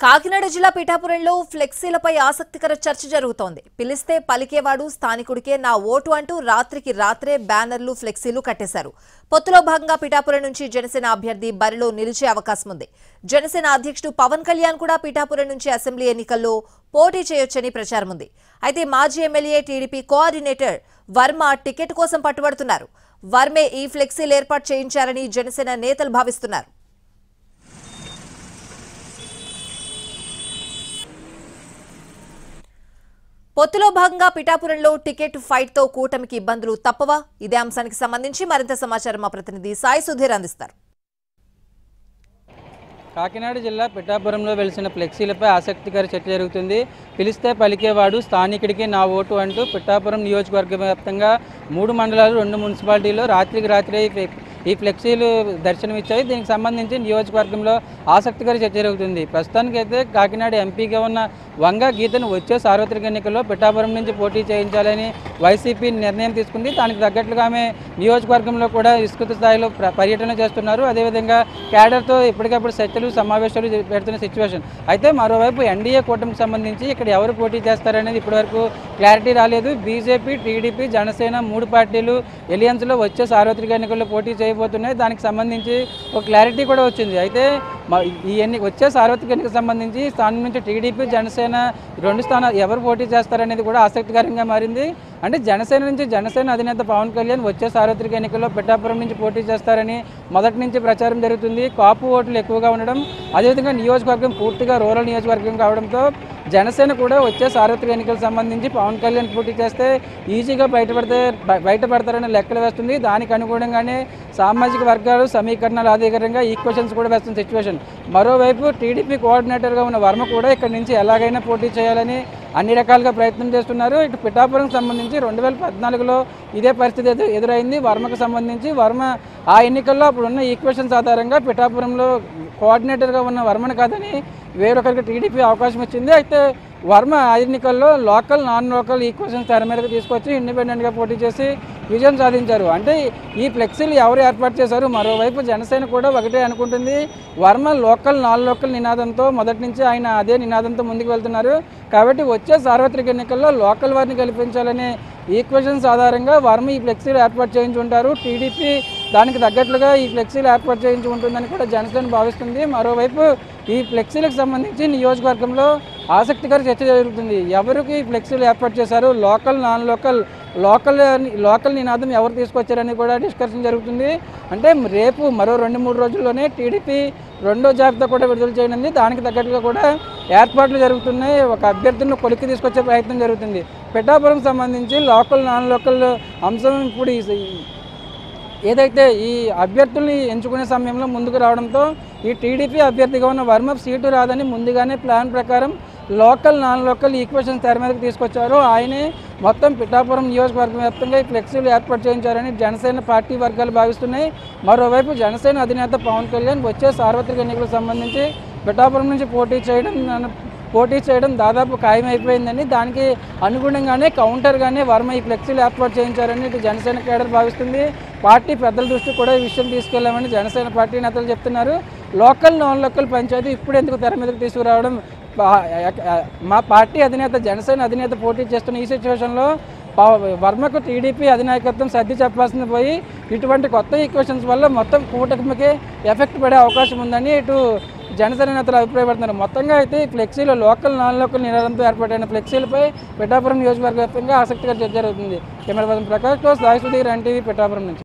కాకినాడ జిల్లా పిఠాపురంలో ఫ్లెక్సీలపై ఆసక్తికర చర్చ జరుగుతోంది పిలిస్తే పలికేవాడు స్థానికుడికే నా ఓటు అంటూ రాత్రికి రాత్రే బ్యానర్లు ఫ్లెక్సీలు కట్టేశారు పొత్తులో భాగంగా పిఠాపురం నుంచి జనసేన అభ్యర్థి బరిలో నిలిచే అవకాశం ఉంది జనసేన అధ్యక్షుడు పవన్ కళ్యాణ్ కూడా పిఠాపురం నుంచి అసెంబ్లీ ఎన్నికల్లో పోటీ చేయొచ్చని ప్రచారం ఉంది అయితే మాజీ MLA TDP coordinator Varma ticket కోసం పట్టుబడుతున్నారు వర్మే ఈ ఫ్లెక్సీలు ఏర్పాటు చేయించారని జనసేన నేతలు భావిస్తున్నారు పొత్తులో భాగంగా పిఠాపురంలో టికెట్ ఫైట్ తో కూటమికి ఇబ్బందులు తప్పవా ఇదే అంశానికి సంబంధించి మరింత సమాచారం మా ప్రతినిధి సాయి సుధీర్ అందిస్తారు కాకినాడ జిల్లా పిఠాపురంలో వెలిసిన ఫ్లెక్సీలపై ఆసక్తికర చర్చ జరుగుతుంది పిలిస్తే పలికేవాడు స్థానికుడికి నా ఓటు అంటూ పిఠాపురం నియోజకవర్గ వ్యాప్తంగా మూడు మండలాలు రెండు మున్సిపాలిటీలో రాత్రికి రాత్రి ఈ ఫ్లె- ఈ ఫ్లెక్సీలు దర్శనమిచ్చాయి దీనికి సంబంధించి నియోజకవర్గంలో ఆసక్తికర చర్చ జరుగుతుంది ప్రస్తుతానికైతే కాకినాడ ఎంపీగా ఉన్న వంగ గీతను వచ్చే సార్వత్రిక ఎన్నికల్లో పిఠాపురం నుంచి పోటీ చేయించాలని వైసీపీ నిర్ణయం తీసుకుంది దానికి తగ్గట్లుగా ఆమె నియోజకవర్గంలో కూడా విస్తృత స్థాయిలో ప్ర- పర్యటన చేస్తున్నారు అదేవిధంగా క్యాడర్తో ఎప్పటికప్పుడు చర్చలు సమావేశాలు జరి- పెడుతున్న సిచ్యువేషన్ అయితే మరోవైపు ఎన్డీఏ కూటమికి సంబంధించి ఇక్కడ ఎవరు పోటీ చేస్తారనేది ఇప్పటివరకు క్లారిటీ రాలేదు బీజేపీ టీడీపీ జనసేన మూడు పార్టీలు ఎలియన్స్లో వచ్చే సార్వత్రిక ఎన్నికల్లో పోటీ చేయబోతున్నాయి దానికి సంబంధించి ఒక క్లారిటీ కూడా వచ్చింది అయితే మ- ఈ ఎన్ని వచ్చే సార్వత్రిక ఎన్నికకు సంబంధించి స్థానం నుంచి టీడీపీ జనసేన ఈ రెండు స్థానాలు ఎవరు పోటీ చేస్తారనేది కూడా ఆసక్తికరంగా మారింది అంటే జనసేన నుంచి జనసేన అధినేత పవన్ కళ్యాణ్ వచ్చే సార్వత్రిక ఎన్నికల్లో పిఠాపురం నుంచి పోటీ చేస్తారని మొదటి నుంచి ప్రచారం జరుగుతుంది కాపు ఓట్లు ఎక్కువగా ఉండడం అదేవిధంగా నియోజకవర్గం పూర్తిగా రూరల్ నియోజకవర్గం కావడంతో జనసేన కూడా వచ్చే సార్వత్రిక ఎన్నికలకు సంబంధించి పవన్ కళ్యాణ్ పోటీ చేస్తే ఈజీగా బయటపడితే బ- బయటపడతారని లెక్కలు వేస్తుంది దానికి అనుగుణంగానే సామాజిక వర్గాలు సమీకరణాల ఆధారంగా ఈక్వెషన్స్ కూడా వేస్తున్న సిచ్యువేషన్ మరోవైపు టీడీపీ కోఆర్డినేటర్గా ఉన్న వర్మ కూడా ఇక్కడ నుంచి ఎలాగైనా పోటీ చేయాలని అన్ని రకాలుగా ప్రయత్నం చేస్తున్నారు ఇటు పిఠాపురం సంబంధించి రెండు వేల పద్నాలుగులో ఇదే పరిస్థితి ఎదు- ఎదురైంది వర్మకు సంబంధించి వర్మ ఆ ఎన్నికల్లో అప్పుడు ఉన్న ఈక్వేషన్స్ ఆధారంగా పిఠాపురంలో కోఆర్డినేటర్గా ఉన్న వర్మను కాదని వేరొకరికి టీడీపీ అవకాశం వచ్చింది అయితే వర్మ ఆ ఎన్నికల్లో లోకల్ నాన్ లోకల్ ఈక్వేషన్స్ తెర మీదకి తీసుకొచ్చి ఇండిపెండెంట్గా పోటీ చేసి విజయం సాధించారు అంటే ఈ ఫ్లెక్సీలు ఎవరు ఏర్పాటు చేశారు మరోవైపు జనసేన కూడా ఒకటే అనుకుంటుంది వర్మ లోకల్ నాన్ లోకల్ నినాదంతో మొదటి నుంచి ఆయన అదే నినాదంతో ముందుకు వెళ్తున్నారు కాబట్టి వచ్చే సార్వత్రిక ఎన్నికల్లో లోకల్ వారిని గెలిపించాలనే ఈక్వేషన్స్ ఆధారంగా వర్మ ఈ ఫ్లెక్సీలు ఏర్పాటు చేయించి ఉంటారు టీడీపీ దానికి తగ్గట్లుగా ఈ ఫ్లెక్సీలు ఏర్పాటు చేయించి ఉంటుందని కూడా జనసేన భావిస్తుంది మరోవైపు ఈ ఫ్లెక్సీలకు సంబంధించి నియోజకవర్గంలో ఆసక్తికర చర్చ జరుగుతుంది ఎవరికి ఈ ఫ్లెక్సీలు ఏర్పాటు చేశారు local non local local local నినాదం ఎవరు తీసుకొచ్చారని కూడా డిస్కషన్ జరుగుతుంది అంటే రేపు మరో రెండు మూడు రోజుల్లోనే టీడీపీ రెండో జాబితా కూడా విడుదల చేయనుంది దానికి తగ్గట్టుగా కూడా ఏర్పాట్లు జరుగుతున్నాయి ఒక అభ్యర్థులను కొలిక్కి తీసుకొచ్చే ప్రయత్నం జరుగుతుంది పిఠాపురం సంబంధించి లోకల్ నాన్ లోకల్ అంశం ఇప్పుడు ఈ- ఏదైతే ఈ అభ్యర్థుల్ని ఎంచుకునే సమయంలో ముందుకు రావడంతో ఈ టీడీపీ అభ్యర్థిగా ఉన్న వర్మ సీటు రాదని ముందుగానే ప్లాన్ ప్రకారం లోకల్ నాన్ లోకల్ ఈక్వేషన్స్ తెర మీదకి తీసుకొచ్చారు ఆయనే మొత్తం పిఠాపురం నియోజకవర్గం వ్యాప్తంగా ఈ ఫ్లెక్సీలు ఏర్పాటు చేయించారని జనసేన పార్టీ వర్గాలు భావిస్తున్నాయి మరోవైపు జనసేన అధినేత పవన్ కళ్యాణ్ వచ్చే సార్వత్రిక ఎన్నికలకు సంబంధించి పిఠాపురం నుంచి పోటీ చేయడం నన్ను- పోటీ చేయడం దాదాపు ఖాయమైపోయిందని దానికి అనుగుణంగానే కౌంటర్గానే వర్మ ఈ ఫ్లెక్సీలు ఏర్పాటు చేయించారని ఇటు జనసేన కేడర్ భావిస్తుంది పార్టీ పెద్దల దృష్టికి కూడా ఈ విషయం తీసుకెళ్లామని జనసేన పార్టీ నేతలు చెప్తున్నారు లోకల్ నాన్ లోకల్ పంచాయతీ ఇప్పుడు ఎందుకు తెర మీదకి తీసుకురావడం పా- మా పార్టీ అధినేత జనసేన అధినేత పోటీ చేస్తున్న ఈ సిచ్యువేషన్లో పా- వర్మకు టీడీపీ అధినాయకత్వం సర్ది చెప్పాల్సింది పోయి ఇటువంటి కొత్త ఈక్వేషన్స్ వల్ల మొత్తం కూటమికి ఎఫెక్ట్ పడే అవకాశం ఉందని ఇటు జనసేన నేతలు అభిప్రాయపడుతున్నారు మొత్తంగా అయితే ఈ ఫ్లెక్సీలు లోకల్ నాన్ లోకల్ నినాదంతో ఏర్పాటైన ఫ్లెక్సీలపై పిఠాపురం నియోజకవర్గ వ్యాప్తంగా ఆసక్తికర చర్చ జరుగుతుంది కెమెరా పర్సన్ ప్రకాష్తో సాయి సుధీర్ ఎన్టీవీ పిఠాపురం నుంచి